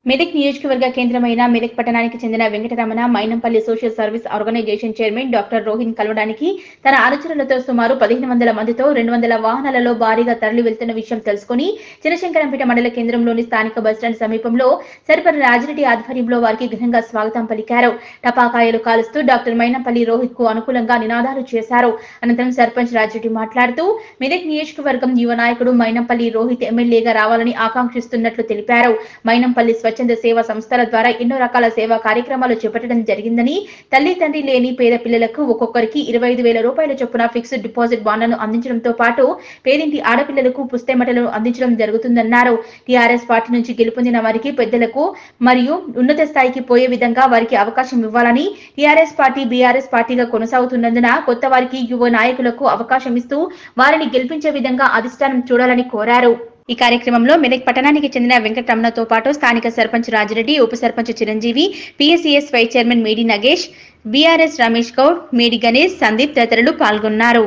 మెదక్ నియోజకవర్గ కేంద్రమైన మెదక్ పట్టణానికి చెందిన Venkataramana Mynampally social service organisation chairman doctor Rohin కలవడానికి తన అనుచరులతో సుమారు పదిహేను వందల మందితో రెండు వందల వాహనాలలో భారీగా తరలి వెళ్తున్న విషయం తెలుసుకుని చినశంకరంపేట మండల కేంద్రంలోని స్థానిక బస్టాండ్ సమీపంలో సరిపరి రాజిరెడ్డి ఆధ్వర్యంలో వారికి ఘనంగా స్వాగతం పలికారు టపాకాయలు కాలుస్తూ డాక్టర్ మైనంపల్లి రోహిత్ కు అనుకూలంగా నినాదాలు చేశారు అనంతరం సర్పంచ్ రాజిరెడ్డి మాట్లాడుతూ మెదక్ నియోజకవర్గం యువ నాయకుడు మైనంపల్లి రోహిత్ ఎమ్మెల్యేగా రావాలని ఆకాంక్షిస్తున్నట్లు తెలిపారు మైనంపల్లి స్వచ్ఛంద సేవా సంస్థల ద్వారా ఎన్నో రకాల సేవా కార్యక్రమాలు చేపట్టడం జరిగిందని తల్లి తండ్రి లేని పేద పిల్లలకు ఒక్కొక్కరికి ఇరవై ఐదు వేల రూపాయల చొప్పున ఫిక్స్డ్ డిపాజిట్ బాండ్లను అందించడంతో పాటు పేదింటి ఆడపిల్లలకు పుస్తెమటలను అందించడం జరుగుతుందన్నారు టీఆర్ఎస్ పార్టీ నుంచి గెలుపొందిన వారికి పెద్దలకు మరియు ఉన్నత స్థాయికి పోయే విధంగా వారికి అవకాశం ఇవ్వాలని టీఆర్ఎస్ పార్టీ బీఆర్ఎస్ పార్టీగా కొనసాగుతున్నందున కొత్త వారికి యువ నాయకులకు అవకాశం ఇస్తూ వారిని గెలిపించే విధంగా అధిష్టానం చూడాలని కోరారు ఈ కార్యక్రమంలో మెదక్ పట్టణానికి చెందిన వెంకటరమణతో పాటు స్థానిక సర్పంచ్ రాజిరెడ్డి ఉప sarpanch Chiranjeevi PSCS vice chairman Medi Nagesh BRS Ramesh Goud మేడి గణేష్ సందీప్ తదితరులు పాల్గొన్నారు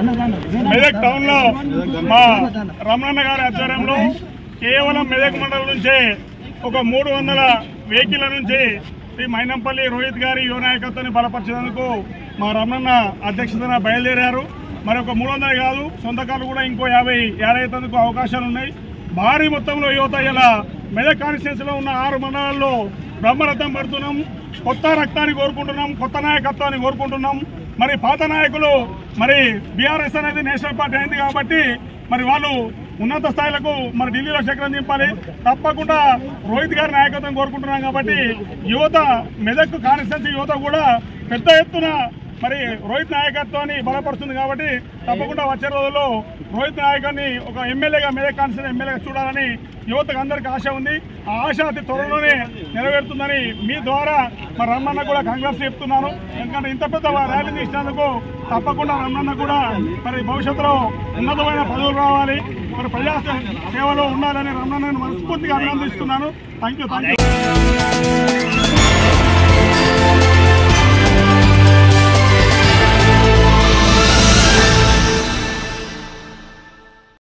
మెదక్ టౌన్ లో మా రమణన్న గారి ఆధ్వర్యంలో కేవలం మెదక్ మండలం నుంచే ఒక మూడు వందల వెహికల్ నుంచి శ్రీ మైనంపల్లి రోహిత్ గారి యువ నాయకత్వాన్ని బలపరిచేందుకు మా రమణన్న అధ్యక్షతన బయలుదేరారు మరి ఒక మూడు వందలు కాదు సొంత కార్లు కూడా ఇంకో యాభై ఏడైతందుకు అవకాశాలు ఉన్నాయి భారీ మొత్తంలో యువత ఇలా మెదక్ కాన్స్టిట్యూన్సీలో ఉన్న ఆరు మండలాల్లో బ్రహ్మరథం పడుతున్నాం కొత్త రక్తాన్ని కోరుకుంటున్నాం కొత్త నాయకత్వాన్ని కోరుకుంటున్నాం మరి పాత నాయకులు మరి బీఆర్ఎస్ అనేది నేషనల్ పార్టీ అయింది కాబట్టి మరి వాళ్ళు ఉన్నత స్థాయిలకు మరి ఢిల్లీలో చక్రం దింపాలి తప్పకుండా రోహిత్ గారి నాయకత్వం కోరుకుంటున్నాం కాబట్టి యువత మెదక్ కాన్స్టిట్యున్సీ యువత కూడా పెద్ద ఎత్తున మరి రోహిత్ నాయకత్వాన్ని బలపరుస్తుంది కాబట్టి తప్పకుండా వచ్చే రోజుల్లో రోహిత్ నాయకాన్ని ఒక ఎమ్మెల్యేగా మెదక్ కాన్స్టిట్యూన్సీ ఎమ్మెల్యేగా చూడాలని యువతకు అందరికీ ఆశ ఉంది ఆ ఆశ అతి త్వరలోనే నెరవేరుతుందని మీ ద్వారా మరి రమ్మన్న కూడా కాంగ్రెస్ చెప్తున్నాను ఎందుకంటే ఇంత పెద్ద ర్యాలీ తీసినందుకు తప్పకుండా రమ్మన్న కూడా మరి భవిష్యత్తులో ఉన్నతమైన పదవులు రావాలి మరి ప్రజా సేవలో ఉండాలని రమ్మన్నను మనస్ఫూర్తిగా అభినందిస్తున్నాను థ్యాంక్ యూ థ్యాంక్ యూ